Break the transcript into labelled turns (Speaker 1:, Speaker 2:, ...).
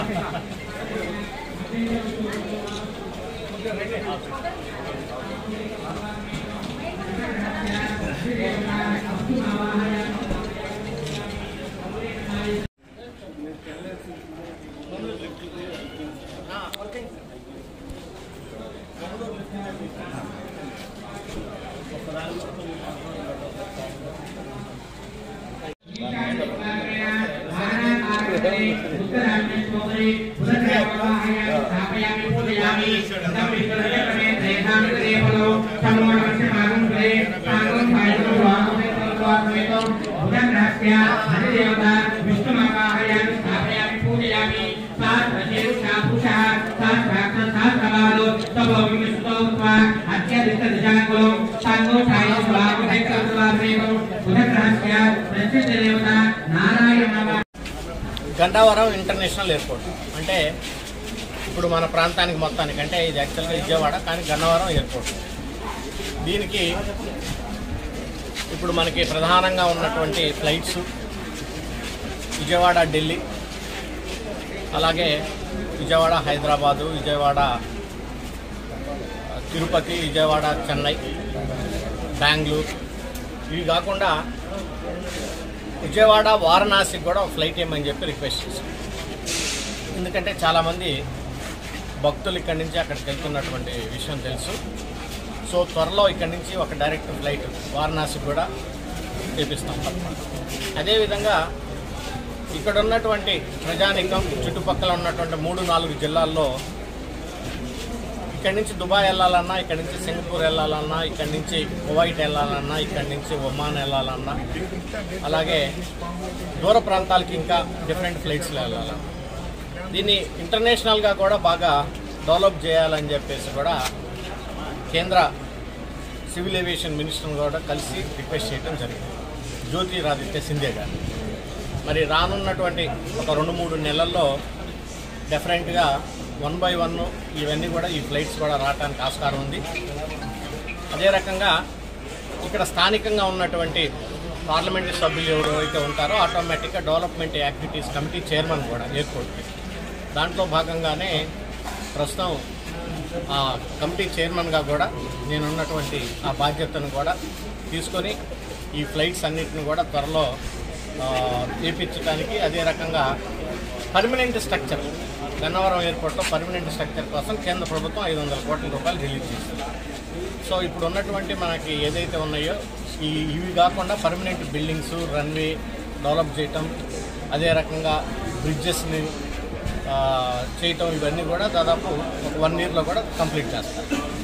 Speaker 1: Narayana
Speaker 2: గండావరం international airport అంటే ఇప్పుడు మన ప్రాంతానికి మొత్తానికి అంటే ఇది యాక్చువల్గా విజయవాడ కానీ గన్నవరం ఎయిర్పోర్ట్ దీనికి ఇప్పుడు మనకి ప్రధానంగా ఉన్నటువంటి ఫ్లైట్స్ విజయవాడ ఢిల్లీ అలాగే విజయవాడ హైదరాబాదు విజయవాడ తిరుపతి విజయవాడ చెన్నై బెంగళూరు ఇవి కాకుండా విజయవాడ వారణాసికి కూడా ఒక ఫ్లైట్ ఏమని చెప్పి రిక్వెస్ట్ చేశాం ఎందుకంటే చాలామంది భక్తులు ఇక్కడి నుంచి అక్కడికి వెళ్తున్నటువంటి విషయం తెలుసు సో త్వరలో ఇక్కడి నుంచి ఒక డైరెక్ట్ ఫ్లైట్ వారణాసికి కూడా చేపిస్తాం అదేవిధంగా ఇక్కడ ఉన్నటువంటి ప్రజానికం చుట్టుపక్కల ఉన్నటువంటి మూడు నాలుగు జిల్లాల్లో ఇక్కడి నుంచి దుబాయ్ వెళ్ళాలన్నా ఇక్కడి నుంచి సింగపూర్ వెళ్ళాలన్నా ఇక్కడి నుంచి కువైట్ వెళ్ళాలన్నా ఇక్కడి నుంచి ఒమాన్ వెళ్ళాలన్నా అలాగే దూర ప్రాంతాలకి ఇంకా డిఫరెంట్ ఫ్లైట్స్లో వెళ్ళాలన్నా దీన్ని ఇంటర్నేషనల్గా కూడా బాగా డెవలప్ చేయాలని చెప్పేసి కూడా కేంద్ర సివిల్ ఏవియేషన్ మినిస్టర్ని కూడా కలిసి రిక్వెస్ట్ చేయడం జరిగింది జ్యోతిరాదిత్య సింధే గారు మరి రానున్నటువంటి ఒక రెండు మూడు నెలల్లో డెఫినెట్గా వన్ బై వన్ ఇవన్నీ కూడా ఈ ఫ్లైట్స్ కూడా రావడానికి ఆస్కారం ఉంది అదే రకంగా ఇక్కడ స్థానికంగా ఉన్నటువంటి పార్లమెంటు సభ్యులు ఎవరైతే ఉంటారో ఆటోమేటిక్గా డెవలప్మెంట్ యాక్టివిటీస్ కమిటీ చైర్మన్ కూడా ఎయిర్పోర్ట్కి దాంట్లో భాగంగానే ప్రస్తుతం ఆ కమిటీ చైర్మన్గా కూడా నేనున్నటువంటి ఆ బాధ్యతను కూడా తీసుకొని ఈ ఫ్లైట్స్ అన్నిటిని కూడా త్వరలో ఆ, చేపించడానికి అదే రకంగా పర్మనెంట్ స్ట్రక్చర్ గన్నవరం ఎయిర్పోర్ట్లో పర్మనెంట్ స్ట్రక్చర్ కోసం కేంద్ర ప్రభుత్వం ఐదు వందల కోట్ల రూపాయలు రిలీజ్ చేసింది సో ఇప్పుడు ఉన్నటువంటి మనకి ఏదైతే ఉన్నాయో ఈ ఇవి కాకుండా పర్మనెంట్ బిల్డింగ్స్ రన్వే డెవలప్ చేయటం అదే రకంగా బ్రిడ్జెస్ని చేయటం ఇవన్నీ కూడా దాదాపు ఒక వన్ ఇయర్లో కూడా కంప్లీట్ చేస్తారు